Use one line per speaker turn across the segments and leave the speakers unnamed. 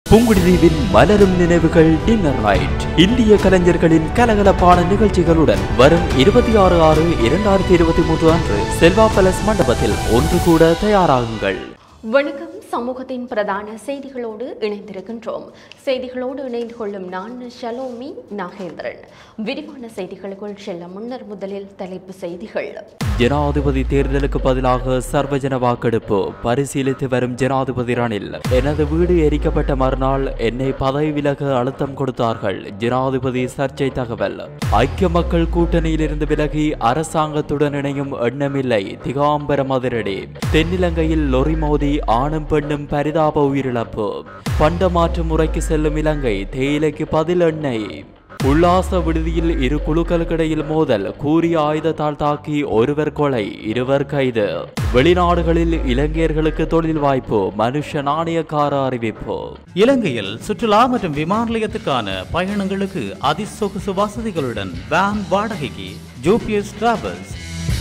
புங்குடுதீவின் மலரும் நினைவுகள் dinner night இந்திய கலைஞர்களின் கலகலப்பான நிகழ்ச்சிகளுடன் வரும் இருபத்தி ஆறு ஆறு இரண்டாயிரத்தி இருபத்தி மூன்று அன்று செல்வா பேலஸ் மண்டபத்தில் ஒன்று கூட தயாராகுங்கள்
வணக்கம் சமூகத்தின் பிரதான செய்திகளோடு இணைந்திருக்கின்றோம் செய்திகளோடு இணைந்து கொள்ளும் நான் ஷலோமி நாகேந்திரன் விரிவான செய்திகளுக்குள் செல்ல முன்னர் முதலில் தலைப்பு செய்திகள்
ஜனாதிபதி தேர்தலுக்கு பதிலாக சர்வஜன வாக்கெடுப்பு பரிசீலித்து வரும் ஜனாதிபதி ரணில் எனது வீடு எரிக்கப்பட்ட மறுநாள் என்னை பதவி விலக அழுத்தம் கொடுத்தார்கள் ஜனாதிபதி சர்ச்சை தகவல் ஐக்கிய மக்கள் கூட்டணியிலிருந்து விலகி அரசாங்கத்துடன் இணையும் எண்ணமில்லை திகாம்பரம் அதிரடி தென்னிலங்கையில் லொரி மோதி ஆணும் பெண்ணும் பரிதாப உயிரிழப்பு பண்ட மாற்று முறைக்கு செல்லும் இலங்கை தேயிலைக்கு பதில் எண்ணெய் உல்லாச விடுதியில் இரு குழுக்களுக்கிடையில் மோதல் கூறிய ஆயுதத்தால் தாக்கி ஒருவர் கொலை இருவர் கைது வெளிநாடுகளில் இலங்கையர்களுக்கு தொழில் வாய்ப்பு மனுஷ நாணயக்கார அறிவிப்பு
இலங்கையில் சுற்றுலா மற்றும் விமான நிலையத்துக்கான பயணங்களுக்கு அதிசொகுசு வசதிகளுடன் வேன் வாடகைக்கு ஜூபிஎஸ் டிராவல்ஸ்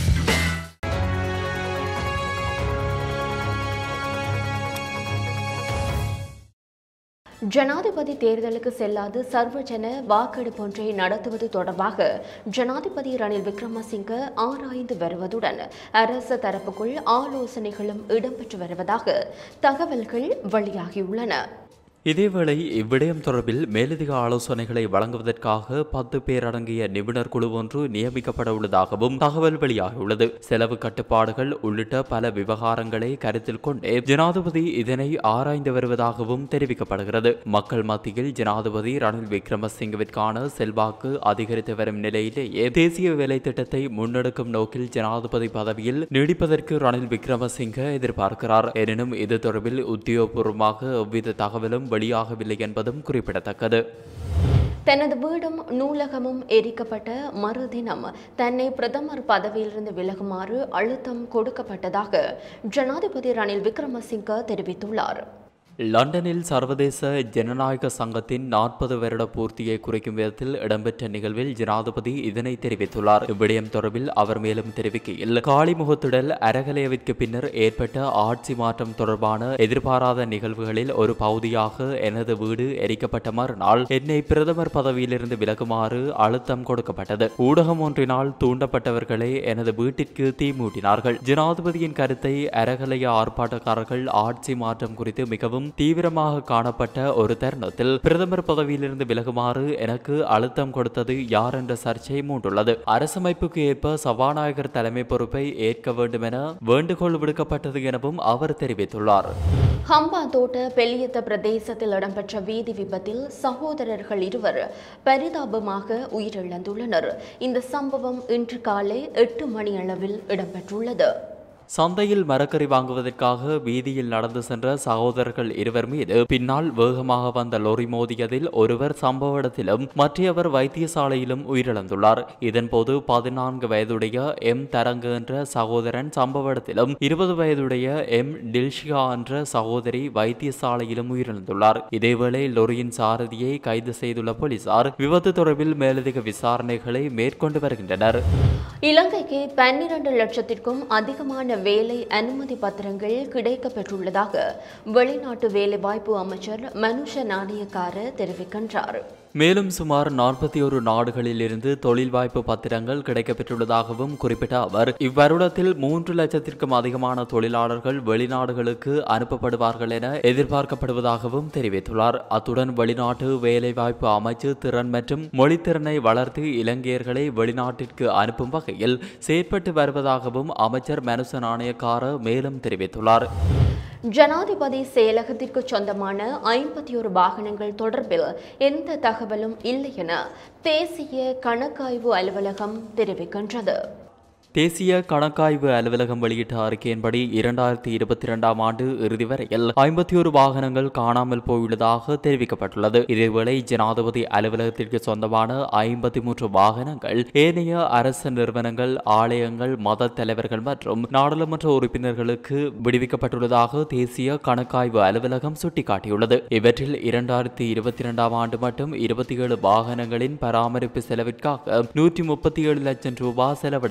ஜனாதிபதி தேர்தலுக்கு செல்லாது சர்வஜன வாக்கெடுப்பு ஒன்றை நடத்துவது தொடர்பாக ஜனாதிபதி ரணில் விக்ரமசிங்க ஆராய்ந்து வருவதுடன் அரசு தரப்புக்குள் ஆலோசனைகளும் இடம்பெற்று வருவதாக தகவல்கள் வெளியாகியுள்ளன
இதேவேளை இவ்விடயம் தொடர்பில் மேலதிக ஆலோசனைகளை வழங்குவதற்காக பத்து பேர் அடங்கிய நிபுணர் குழு ஒன்று நியமிக்கப்பட உள்ளதாகவும் தகவல் வெளியாகியுள்ளது செலவு கட்டுப்பாடுகள் உள்ளிட்ட பல விவகாரங்களை கருத்தில் கொண்டே ஜனாதிபதி இதனை ஆராய்ந்து வருவதாகவும் தெரிவிக்கப்படுகிறது மக்கள் மத்தியில் ஜனாதிபதி ரணில் விக்ரமசிங்கவிற்கான செல்வாக்கு அதிகரித்து வரும் நிலையிலேயே தேசிய வேலை திட்டத்தை முன்னெடுக்கும் நோக்கில் ஜனாதிபதி பதவியில் நீடிப்பதற்கு ரணில் விக்ரமசிங்க எதிர்பார்க்கிறார் எனினும் இது தொடர்பில் உத்தியோகபூர்வமாக எவ்வித தகவலும் வெளியாகவில்லை என்பதும் குறிப்பிடத்தக்கது
தனது வீடும் நூலகமும் எரிக்கப்பட்ட மறுதினம் தன்னை பிரதமர் பதவியிலிருந்து விலகுமாறு அழுத்தம் கொடுக்கப்பட்டதாக ஜனாதிபதி ரணில் விக்ரமசிங்க தெரிவித்துள்ளார்
லண்டனில் சர்வதேச ஜனநாயக சங்கத்தின் நாற்பது வருட பூர்த்தியை குறிக்கும் விதத்தில் இடம்பெற்ற நிகழ்வில் ஜனாதிபதி இதனை தெரிவித்துள்ளார் இவ்விடயம் தொடர்பில் அவர் மேலும் தெரிவிக்கையில் காளிமுகத்துடல் அரகலையவிற்கு பின்னர் ஏற்பட்ட ஆட்சி மாற்றம் தொடர்பான எதிர்பாராத நிகழ்வுகளில் ஒரு பகுதியாக எனது வீடு எரிக்கப்பட்ட மறுநாள் என்னை பிரதமர் பதவியிலிருந்து விலகுமாறு அழுத்தம் கொடுக்கப்பட்டது ஊடகம் ஒன்றினால் தூண்டப்பட்டவர்களே எனது வீட்டிற்கு தீ மூட்டினார்கள் ஜனாதிபதியின் கருத்தை அரகலைய ஆர்ப்பாட்டக்காரர்கள் ஆட்சி மாற்றம் குறித்து மிகவும் தீவிரமாக காணப்பட்ட ஒரு தருணத்தில் பிரதமர் பதவியிலிருந்து விலகுமாறு எனக்கு அழுத்தம் கொடுத்தது யார் என்ற சர்ச்சை மூண்டுள்ளது அரசமைப்புக்கு ஏற்ப சபாநாயகர் தலைமை பொறுப்பை ஏற்க வேண்டும் என வேண்டுகோள் விடுக்கப்பட்டது எனவும் அவர் தெரிவித்துள்ளார்
ஹம்பாந்தோட்ட பெலியத்த பிரதேசத்தில் இடம்பெற்ற வீதி விபத்தில் சகோதரர்கள் இருவர் பரிதாபமாக உயிரிழந்துள்ளனர் இந்த சம்பவம் இன்று காலை எட்டு மணி அளவில் இடம்பெற்றுள்ளது
சந்தையில் மரக்கறி வாங்குவதற்காக வீதியில் நடந்து சென்ற சகோதரர்கள் இருவர் மீது பின்னால் வேகமாக வந்த லொரி மோதியதில் ஒருவர் சம்பவ இடத்திலும் மற்றவர் வைத்தியசாலையிலும் உயிரிழந்துள்ளார் இதன்போது பதினான்கு வயதுடைய எம் தரங்கு என்ற சகோதரன் சம்பவ இடத்திலும் இருபது வயதுடைய எம் டில்ஷிகா என்ற சகோதரி வைத்தியசாலையிலும் உயிரிழந்துள்ளார் இதேவேளை லொரியின் சாரதியை கைது செய்துள்ள போலீசார் விபத்து தொடர்பில் மேலதிக விசாரணைகளை மேற்கொண்டு வருகின்றனர்
இலங்கைக்கு பன்னிரண்டு லட்சத்திற்கும் அதிகமான வேலை அனுமதி பத்திரங்கள் கிடைக்கப்பெற்றுள்ளதாக வெளிநாட்டு வேலைவாய்ப்பு அமைச்சர் மனுஷ நாணயக்கார தெரிவிக்கின்றார்
மேலும் சுமார் நாற்பத்தி ஒரு நாடுகளில் இருந்து தொழில் வாய்ப்பு பத்திரங்கள் கிடைக்கப்பெற்றுள்ளதாகவும் குறிப்பிட்ட அவர் இவ்வருடத்தில் மூன்று லட்சத்திற்கும் அதிகமான தொழிலாளர்கள் வெளிநாடுகளுக்கு அனுப்பப்படுவார்கள் என எதிர்பார்க்கப்படுவதாகவும் தெரிவித்துள்ளார் அத்துடன் வெளிநாட்டு வேலைவாய்ப்பு அமைச்சு திறன் மற்றும் மொழித்திறனை வளர்த்து இலங்கையர்களை வெளிநாட்டிற்கு அனுப்பும் வகையில் செயற்பட்டு வருவதாகவும் அமைச்சர் மனுச நாணயக்கார மேலும் தெரிவித்துள்ளார்
ஜனாதிபதி செயலகத்திற்கு சொந்தமான ஐம்பத்தி ஒரு வாகனங்கள் தொடர்பில் எந்த தகவலும் இல்லை என தேசிய கணக்காய்வு அலுவலகம் தெரிவிக்கின்றது
தேசிய கணக்காய்வு அலுவலகம் வெளியிட்ட அறிக்கையின்படி இரண்டாயிரத்தி இருபத்தி இரண்டாம் ஆண்டு இறுதி வரையில் ஐம்பத்தி ஒரு வாகனங்கள் காணாமல் போயுள்ளதாக தெரிவிக்கப்பட்டுள்ளது இதேவேளை ஜனாதிபதி அலுவலகத்திற்கு சொந்தமான ஐம்பத்தி மூன்று வாகனங்கள் ஏனைய அரசு நிறுவனங்கள் ஆலயங்கள் மத தலைவர்கள் மற்றும் நாடாளுமன்ற உறுப்பினர்களுக்கு விடுவிக்கப்பட்டுள்ளதாக தேசிய கணக்காய்வு அலுவலகம் சுட்டிக்காட்டியுள்ளது இவற்றில் இரண்டாயிரத்தி இருபத்தி இரண்டாம் ஆண்டு மட்டும் இருபத்தி ஏழு வாகனங்களின் பராமரிப்பு செலவிற்காக நூற்றி முப்பத்தி ஏழு லட்சம் ரூபாய் செலவிடப்பட்டுள்ளது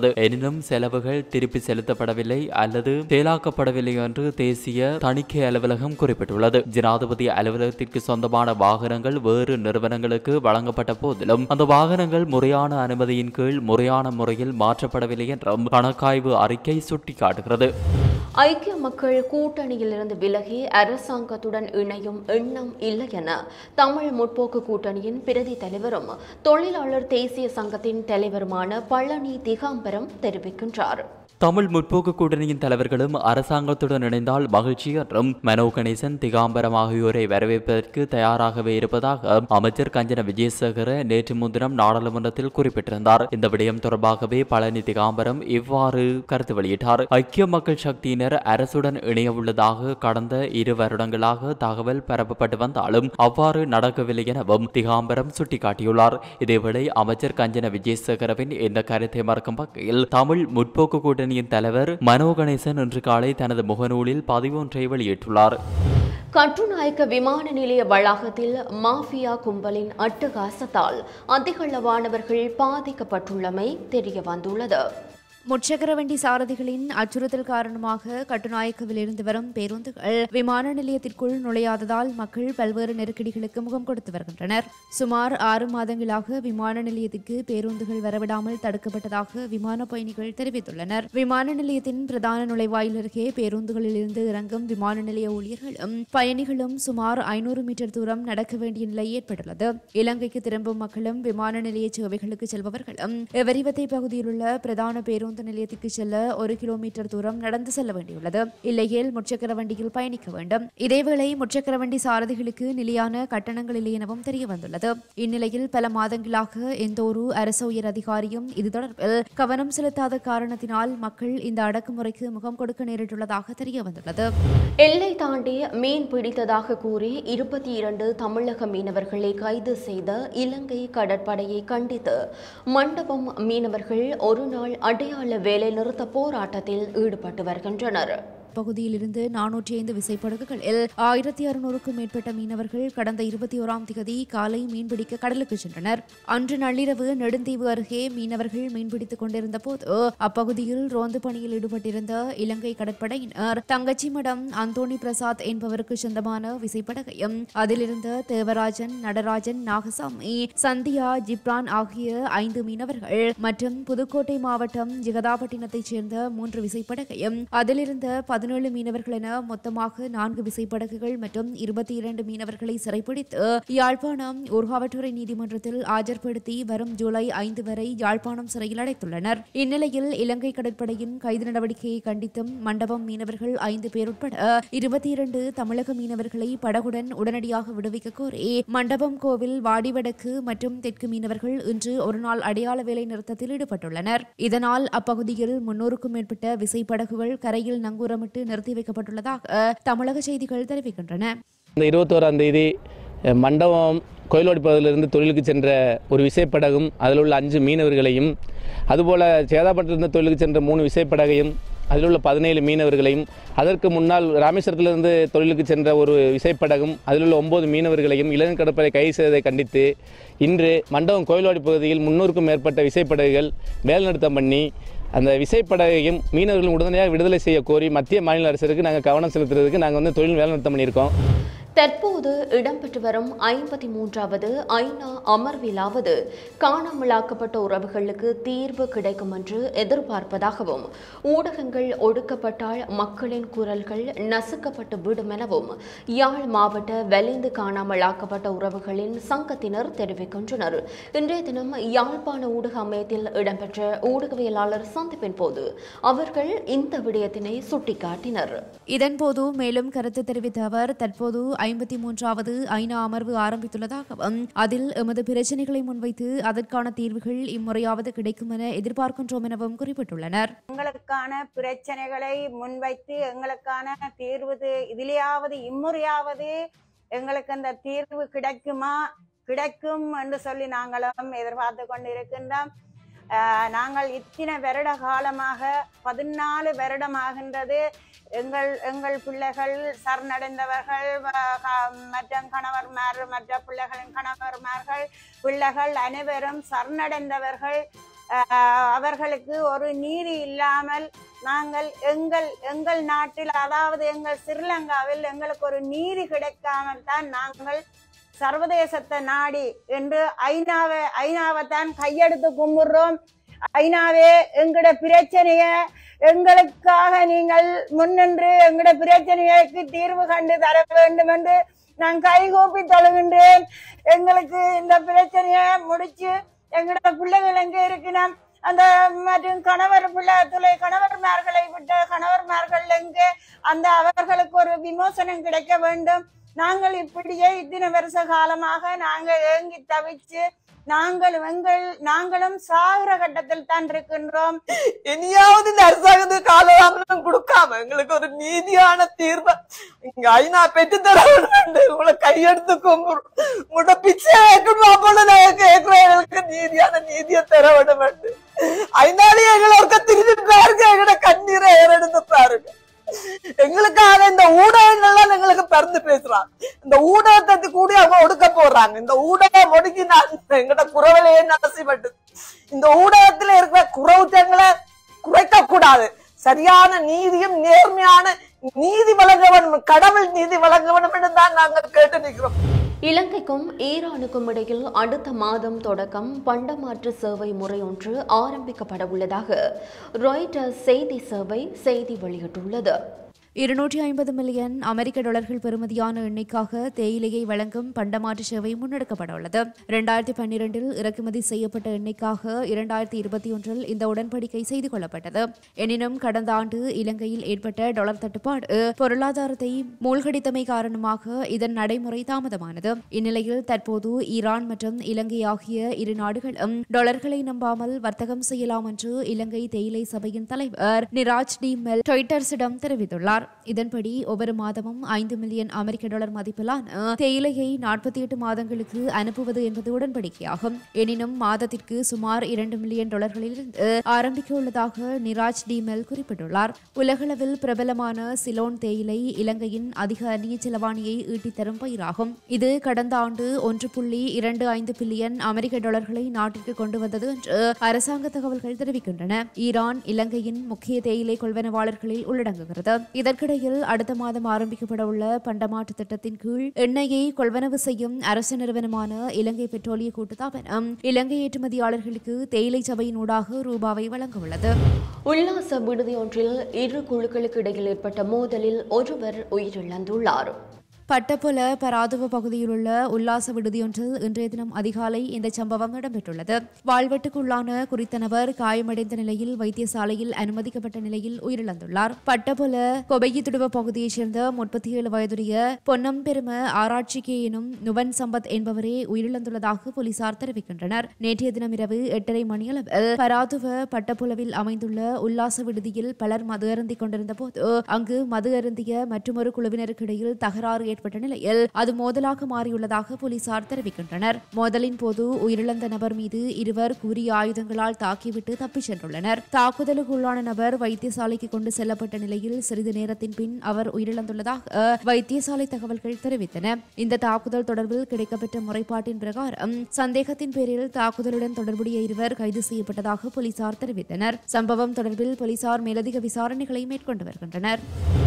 தெரிவித்துள்ளது எனினும் செலவுகள் திருப்பி செலுத்தப்படவில்லை அல்லது செயலாக்கப்படவில்லை என்று தேசிய தணிக்கை அலுவலகம் குறிப்பிட்டுள்ளது ஜனாதிபதி அலுவலகத்திற்கு சொந்தமான வாகனங்கள் வேறு நிறுவனங்களுக்கு வழங்கப்பட்ட போதிலும் அந்த வாகனங்கள் முறையான அனுமதியின் கீழ் முறையான முறையில் மாற்றப்படவில்லை என்றும் கணக்காய்வு அறிக்கை சுட்டிக்காட்டுகிறது
ஐக்கிய மக்கள் கூட்டணியிலிருந்து விலகி அரசாங்கத்துடன் இணையும் எண்ணம் இல்லை என தமிழ் முற்போக்கு கூட்டணியின் பிரதி தலைவரும் தொழிலாளர் தேசிய சங்கத்தின் தலைவருமான பழனி திகாம்பரம் தெரிவிக்கின்றார்
தமிழ் முற்போக்கு கூட்டணியின் தலைவர்களும் அரசாங்கத்துடன் இணைந்தால் மகிழ்ச்சி என்றும் மனோ கணேசன் திகாம்பரம் ஆகியோரை வரவேற்பதற்கு தயாராகவே இருப்பதாக அமைச்சர் கஞ்சன விஜயசேகர நேற்று முன்தினம் நாடாளுமன்றத்தில் குறிப்பிட்டிருந்தார் இந்த விடயம் தொடர்பாகவே பழனி திகாம்பரம் இவ்வாறு கருத்து வெளியிட்டார் ஐக்கிய மக்கள் சக்தியினர் அரசுடன் இணைய உள்ளதாக கடந்த இரு வருடங்களாக தகவல் பரப்பப்பட்டு வந்தாலும் அவ்வாறு நடக்கவில்லை எனவும் திகாம்பரம் சுட்டிக்காட்டியுள்ளார் இதேவேளை அமைச்சர் கஞ்சன விஜயசேகரவின் இந்த கருத்தை மறக்கும் வகையில் தமிழ் முற்போக்கு கூட்டணியின் தலைவர் மனோ கணேசன் இன்று காலை தனது முகநூலில் பதிவொன்றை வெளியிட்டுள்ளார்
கட்டுநாயக்க விமான நிலைய வளாகத்தில் மாஃபியா கும்பலின் அட்டகாசத்தால் அதிகளவானவர்கள் பாதிக்கப்பட்டுள்ளமை தெரிய வந்துள்ளது
முச்சக்கரவண்டி சாரதிகளின் அச்சுறுத்தல் காரணமாக கட்டுநாயக்கவில் இருந்து வரும் பேருந்துகள் விமான நிலையத்திற்குள் நுழையாததால் மக்கள் பல்வேறு நெருக்கடிகளுக்கு முகம் கொடுத்து வருகின்றனர் சுமார் ஆறு மாதங்களாக விமான நிலையத்திற்கு பேருந்துகள் வரவிடாமல் தடுக்கப்பட்டதாக விமான பயணிகள் தெரிவித்துள்ளனர் விமான நிலையத்தின் பிரதான நுழைவாயில் அருகே பேருந்துகளில் இருந்து இறங்கும் விமான நிலைய ஊழியர்களும் பயணிகளும் சுமார் ஐநூறு மீட்டர் தூரம் நடக்க வேண்டிய நிலை ஏற்பட்டுள்ளது இலங்கைக்கு திரும்பும் மக்களும் விமான நிலைய சேவைகளுக்கு செல்பவர்களும் எவரிவத்தை பகுதியில் உள்ள பிரதான பேருந்து நிலையத்திற்கு செல்ல ஒரு கிலோமீட்டர் தூரம் நடந்து செல்ல வேண்டியுள்ளது இல்லையேல் முச்சக்கர வண்டியில் பயணிக்க வேண்டும் இதேவேளை முச்சக்கர வண்டி சாரதிகளுக்கு நிலையான கட்டணங்கள் இல்லை எனவும் தெரிய வந்துள்ளது இந்நிலையில் பல மாதங்களாக எந்த ஒரு அரசு உயர் அதிகாரியும் இது தொடர்பில் கவனம் செலுத்தாத காரணத்தினால் மக்கள் இந்த அடக்குமுறைக்கு முகம் கொடுக்க நேரிட்டுள்ளதாக தெரிய வந்துள்ளது
எல்லை தாண்டி மீன் பிடித்ததாக கூறி இருபத்தி இரண்டு தமிழக மீனவர்களை கைது செய்த இலங்கை கடற்படையை கண்டித்து மண்டபம் மீனவர்கள் ஒரு நாள் அடையாள வேலை நிறுத்த போராட்டத்தில் ஈடுபட்டு வருகின்றனர்
பகுதியில் இருந்து நானூற்றி ஐந்து விசைப்படகுகளில் ஆயிரத்தி அறுநூறுக்கும் மேற்பட்ட மீனவர்கள் கடந்த இருபத்தி ஓராம் தேதி காலை மீன்பிடிக்க கடலுக்கு சென்றனர் அன்று நள்ளிரவு நெடுந்தீவு அருகே மீனவர்கள் மீன்பிடித்துக் கொண்டிருந்த போது அப்பகுதியில் ரோந்து பணியில் ஈடுபட்டிருந்த இலங்கை கடற்படையினர் தங்கச்சிமடம் அந்தோணி பிரசாத் என்பவருக்கு சொந்தமான விசைப்படகையும் அதிலிருந்த தேவராஜன் நடராஜன் நாகசாமி சந்தியா ஜிப்ரான் ஆகிய ஐந்து மீனவர்கள் மற்றும் புதுக்கோட்டை மாவட்டம் ஜெகதாபட்டினத்தைச் சேர்ந்த மூன்று விசைப்படகையும் அதிலிருந்த பதினேழு மீனவர்கள் என மொத்தமாக நான்கு விசைப்படகுகள் மற்றும் இருபத்தி இரண்டு மீனவர்களை சிறைப்பிடித்து யாழ்ப்பாணம் ஊர்காவற்றுறை நீதிமன்றத்தில் ஆஜர்படுத்தி வரும் ஜூலை ஐந்து வரை யாழ்ப்பாணம் சிறையில் அடைத்துள்ளனர் இந்நிலையில் இலங்கை கடற்படையின் கைது நடவடிக்கையை கண்டித்தும் மண்டபம் மீனவர்கள் ஐந்து பேர் உட்பட இருபத்தி இரண்டு தமிழக மீனவர்களை படகுடன் உடனடியாக விடுவிக்க கோரி மண்டபம் கோவில் வாடிவடக்கு மற்றும் தெற்கு மீனவர்கள் இன்று ஒருநாள் அடையாள வேலை நிறுத்தத்தில் ஈடுபட்டுள்ளனர் இதனால் அப்பகுதியில் முன்னூறுக்கும் மேற்பட்ட விசைப்படகுகள் கரையில் நங்கூரமிட்டு நிறுத்தி வைக்கப்பட்டுள்ளதாக தமிழக செய்திகள் தெரிவிக்கின்றன
இந்த இருபத்தோராம் தேதி அஹ், மண்டபம் கோயிலோடி பகுதியிலிருந்து தொழிலுக்கு சென்ற ஒரு விசைப்படகும் அதில் உள்ள அஞ்சு மீனவர்களையும் அதுபோல் சேதாப்பட்டிலிருந்து தொழிலுக்கு சென்ற மூணு விசைப்படகையும் அதில் உள்ள பதினேழு மீனவர்களையும் அதற்கு முன்னால் ராமேஸ்வரத்திலிருந்து தொழிலுக்கு சென்ற ஒரு விசைப்படகும் அதில் உள்ள ஒன்பது மீனவர்களையும் இளநிலை கடற்படை கைது செய்ததை கண்டித்து இன்று மண்டபம் கோயிலோடி பகுதியில் முன்னூறுக்கும் மேற்பட்ட விசைப்படகுகள் வேலைநிறுத்தம் பண்ணி அந்த விசைப்படகையும் மீனவர்களும் உடனடியாக விடுதலை செய்ய கோரி மத்திய மாநில அரசுக்கு நாங்கள் கவனம் செலுத்துறதுக்கு நாங்கள் வந்து தொழில் வேலைநிறுத்தம் பண்ணியிருக்கோம்
தற்போது இடம்பெற்று வரும் ஐம்பத்தி மூன்றாவது ஐநா அமர்விலாவது காணாமலாக்கப்பட்ட உறவுகளுக்கு தீர்வு கிடைக்கும் என்று எதிர்பார்ப்பதாகவும் ஊடகங்கள் ஒடுக்கப்பட்டால் மக்களின் குரல்கள் நசுக்கப்பட்டு விடும் எனவும் யாழ் மாவட்ட வலிந்து காணாமலாக்கப்பட்ட உறவுகளின் சங்கத்தினர் தெரிவிக்கின்றனர் இன்றைய தினம் யாழ்ப்பாண ஊடக அமையத்தில் இடம்பெற்ற ஊடகவியலாளர் சந்திப்பின் போது அவர்கள் இந்த விடயத்தினை சுட்டிக்காட்டினர்
இதன்போது மேலும் கருத்து தெரிவித்த அவர் தற்போது ஐம்பத்தி மூன்றாவது ஐநா அமர்வு ஆரம்பித்துள்ளதாகவும் அதில் எமது பிரச்சனைகளை முன்வைத்து அதற்கான தீர்வுகள் இம்முறையாவது கிடைக்கும் என எதிர்பார்க்கின்றோம் எனவும் குறிப்பிட்டுள்ளனர்
எங்களுக்கான பிரச்சனைகளை முன்வைத்து எங்களுக்கான தீர்வு தி- இதிலேயாவது இம்முறையாவது எங்களுக்கு அந்த தீர்வு கிடைக்குமா கிடைக்கும் என்று சொல்லி நாங்களும் எதிர்பார்த்து கொண்டிருக்கின்றோம் ஆஹ், நாங்கள் இத்தனை வருட காலமாக பதினாலு வருடமாகின்றது எங்கள் எங்கள் பிள்ளைகள் சரணடைந்தவர்கள் வ- க- மற்ற கணவர்மார் மற்ற பிள்ளைகளின் கணவர்மார்கள் பிள்ளைகள் அனைவரும் சரணடைந்தவர்கள் ஆஹ், அவர்களுக்கு ஒரு நீதி இல்லாமல் நாங்கள் எங்கள் எங்கள் நாட்டில் அதாவது எங்கள் ஸ்ரீலங்காவில் எங்களுக்கு ஒரு நீதி கிடைக்காமல் தான் நாங்கள் சர்வதேசத்தை நாடி என்று ஐநாவை ஐநாவை தான் கையெடுத்து கும்பிடுறோம் ஐநாவே எங்கட பிரச்சனைய எங்களுக்காக நீங்கள் முன்னின்று எங்கட பிரச்சனைக்கு தீர்வு கண்டு தர வேண்டும் என்று நான் கைகூப்பி தொழுகின்றேன் எங்களுக்கு இந்த பிரச்சனையை முடிச்சு எங்கட பிள்ளைகள் எங்க இருக்கணும் அந்த மற்றும் கணவர் பிள்ளை துளை கணவர்மார்களை விட்ட கணவர்மார்கள் எங்கே அந்த அவர்களுக்கு ஒரு விமோசனம் கிடைக்க வேண்டும் நாங்கள் இப்படியே இத்தனை வருஷ காலமாக நாங்கள் ஏங்கி தவிச்சு நாங்கள் எங்கள் நாங்களும் சாகிற கட்டத்தில் தான் இருக்கின்றோம்
இனியாவது இந்த அரசாங்கத்துக்கு காலதாமதம் கொடுக்காம எங்களுக்கு ஒரு நீதியான தீர்வை இங்க ஐநா பெற்று தர வேண்டும் உங்களை கையெடுத்து கும்பிடும் உங்களோட பிச்சை கேட்கணும் அப்போல நாங்க கேட்கிறோம் எங்களுக்கு நீதியான நீதியை தர விட வேண்டும் ஐநாலே எங்களை ஒருக்க திரும்பி பாருங்க எங்களோட கண்ணீரை ஏறெடுத்து பாருங்க எங்களுக்காக இந்த ஊடகங்கள்லாம் எங்களுக்கு பறந்து பேசுறாங்க இந்த ஊடகத்தை கூடி அவங்க ஒடுக்க போடுறாங்க இந்த ஊடகம் ஒடுக்கி நான் எங்கட குறவலையே நசிப்பட்டு இந்த ஊடகத்துல இருக்கிற குறவுத்தங்களை குறைக்க கூடாது சரியான நீதியும் நேர்மையான நீதி வழங்க வேண்டும் கடவுள் நீதி வழங்க வேண்டும் என்று தான் நாங்கள் கேட்டு நிற்கிறோம்
இலங்கைக்கும் ஈரானுக்கும் இடையில் அடுத்த மாதம் தொடக்கம் பண்டமாற்று சேவை முறை ஒன்று ஆரம்பிக்கப்பட உள்ளதாக ராய்டர்ஸ் செய்தி சேவை செய்தி வெளியிட்டுள்ளது
இருநூற்றி ஐம்பது மில்லியன் அமெரிக்க டாலர்கள் பெறுமதியான எண்ணெய்க்காக தேயிலையை வழங்கும் பண்டமாற்று சேவை முன்னெடுக்கப்பட உள்ளது இரண்டாயிரத்தி பன்னிரண்டில் இறக்குமதி செய்யப்பட்ட எண்ணெய்க்காக இரண்டாயிரத்தி இருபத்தி ஒன்றில் இந்த உடன்படிக்கை செய்து கொள்ளப்பட்டது எனினும் கடந்த ஆண்டு இலங்கையில் ஏற்பட்ட டாலர் தட்டுப்பாடு பொருளாதாரத்தை மூழ்கடித்தமை காரணமாக இதன் நடைமுறை தாமதமானது இந்நிலையில் தற்போது ஈரான் மற்றும் இலங்கை ஆகிய இரு நாடுகளும் டாலர்களை நம்பாமல் வர்த்தகம் செய்யலாம் என்று இலங்கை தேயிலை சபையின் தலைவர் நிராஜ் டி மெல் ட்விட்டர்ஸிடம் தெரிவித்துள்ளார் இதன்படி ஒவ்வொரு மாதமும் ஐந்து மில்லியன் அமெரிக்க டாலர் மதிப்பிலான தேயிலையை நாற்பத்தி எட்டு மாதங்களுக்கு அனுப்புவது என்பது உடன்படிக்கையாகும் எனினும் மாதத்திற்கு சுமார் இரண்டு மில்லியன் டாலர்களிலிருந்து ஆரம்பிக்க உள்ளதாக நிராஜ் டி மெல் குறிப்பிட்டுள்ளார் உலகளவில் பிரபலமான சிலோன் தேயிலை இலங்கையின் அதிக அந்நிய செலவாணியை ஈட்டித் தரும் பயிராகும் இது கடந்த ஆண்டு ஒன்று புள்ளி இரண்டு ஐந்து பில்லியன் அமெரிக்க டாலர்களை நாட்டிற்கு கொண்டு வந்தது என்று அரசாங்க தகவல்கள் தெரிவிக்கின்றன ஈரான் இலங்கையின் முக்கிய தேயிலை கொள்வனவாளர்களில் உள்ளடங்குகிறது இதற்கிடையில் அடுத்த மாதம் ஆரம்பிக்கப்பட உள்ள பண்டமாற்று திட்டத்தின் கீழ் எண்ணெயை கொள்வனவு செய்யும் அரசு நிறுவனமான இலங்கை பெட்ரோலிய கூட்டுத்தாபனம் இலங்கை ஏற்றுமதியாளர்களுக்கு தேயிலை சபையின் ஊடாக ரூபாவை வழங்க உள்ளது
உல்லாச விடுதி ஒன்றில் இரு குழுக்களுக்கு இடையில் ஏற்பட்ட மோதலில் ஒருவர் உயிரிழந்துள்ளார்
பட்டப்புல பராதுவ பகுதியில் உள்ள உல்லாச விடுதியொன்றில் இன்றைய தினம் அதிகாலை இந்த சம்பவம் இடம்பெற்றுள்ளது வாழ்வெட்டுக்குள்ளான குறித்த நபர் காயமடைந்த நிலையில் வைத்தியசாலையில் அனுமதிக்கப்பட்ட நிலையில் உயிரிழந்துள்ளார் பட்டப்புல கொபையித்துடுவ பகுதியைச் சேர்ந்த முப்பத்தி ஏழு வயதுடைய பொன்னம் பெரும ஆராய்ச்சிக்கு எனும் நுவன் சம்பத் என்பவரே உயிரிழந்துள்ளதாக போலீசார் தெரிவிக்கின்றனர் நேற்றைய தினம் இரவு எட்டரை மணியளவில் பராதுவ பட்டப்புலவில் அமைந்துள்ள உல்லாச விடுதியில் பலர் மது அருந்திக் கொண்டிருந்த போது அங்கு மது அருந்திய மற்றொரு குழுவினருக்கு இடையில் தகராறு ஏற்பட்ட நிலையில் அது மோதலாக மாறியுள்ளதாக போலீசார் தெரிவிக்கின்றனர் மோதலின் போது உயிரிழந்த நபர் மீது இருவர் கூறிய ஆயுதங்களால் தாக்கிவிட்டு தப்பிச் சென்றுள்ளனர் தாக்குதலுக்குள்ளான நபர் வைத்தியசாலைக்கு கொண்டு செல்லப்பட்ட நிலையில் சிறிது நேரத்தின் பின் அவர் உயிரிழந்துள்ளதாக வைத்தியசாலை தகவல்கள் தெரிவித்தன இந்த தாக்குதல் தொடர்பில் கிடைக்கப்பெற்ற முறைப்பாட்டின் பிரகாரம் சந்தேகத்தின் பேரில் தாக்குதலுடன் தொடர்புடைய இருவர் கைது செய்யப்பட்டதாக போலீசார் தெரிவித்தனர் சம்பவம் தொடர்பில் போலீசார் மேலதிக விசாரணைகளை மேற்கொண்டு வருகின்றனர்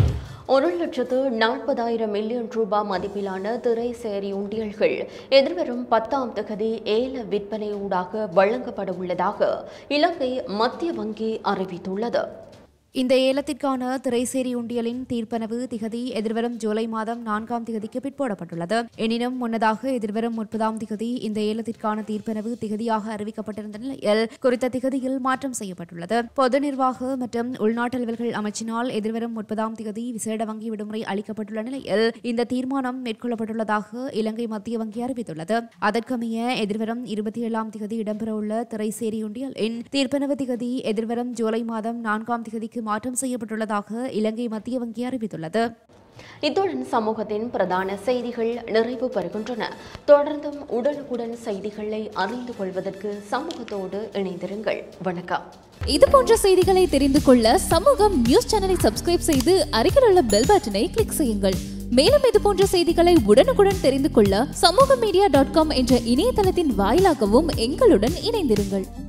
ஒரு லட்சத்து நாற்பதாயிரம் மில்லியன் ரூபாய் மதிப்பிலான திரைசேரி உண்டியல்கள் எதிர்வரும் பத்தாம் தேதி ஏல விற்பனை ஊடாக வழங்கப்பட உள்ளதாக இலங்கை மத்திய வங்கி அறிவித்துள்ளது
இந்த ஏலத்திற்கான திரைசேரி உண்டியலின் தீர்ப்பனவு திகதி எதிர்வரும் ஜூலை மாதம் நான்காம் திகதிக்கு பிற்போடப்பட்டுள்ளது எனினும் முன்னதாக எதிர்வரும் முப்பதாம் திகதி இந்த ஏலத்திற்கான தீர்ப்பனவு திகதியாக அறிவிக்கப்பட்டிருந்த நிலையில் குறித்த திகதியில் மாற்றம் செய்யப்பட்டுள்ளது பொது நிர்வாக மற்றும் உள்நாட்டு அலுவல்கள் அமைச்சினால் எதிர்வரும் முப்பதாம் திகதி விசேட வங்கி விடுமுறை அளிக்கப்பட்டுள்ள நிலையில் இந்த தீர்மானம் மேற்கொள்ளப்பட்டுள்ளதாக இலங்கை மத்திய வங்கி அறிவித்துள்ளது அதற்கமைய எதிர்வரும் இருபத்தி ஏழாம் திகதி இடம்பெறவுள்ள திரைசேரி உண்டியலின் தீர்ப்பனவு திகதி எதிர்வரும் ஜூலை மாதம் நான்காம் திகதிக்கு மாற்றம் செய்யப்பட்டுள்ளதாக இலங்கை மத்திய வங்கி அறிவித்துள்ளது
இத்துடன் சமூகத்தின் பிரதான செய்திகள் நிறைவு பெறுகின்றன தொடர்ந்தும் உடனுக்குடன் செய்திகளை அறிந்து கொள்வதற்கு சமூகத்தோடு இணைந்திருங்கள் வணக்கம்
இது போன்ற செய்திகளை தெரிந்து கொள்ள சமூகம் நியூஸ் சேனலை சப்ஸ்கிரைப் செய்து அருகில் உள்ள பெல் பட்டனை கிளிக் செய்யுங்கள் மேலும் இது போன்ற செய்திகளை உடனுக்குடன் தெரிந்து கொள்ள சமூக மீடியா டாட் காம் என்ற இணையதளத்தின் வாயிலாகவும் எங்களுடன் இணைந்திருங்கள்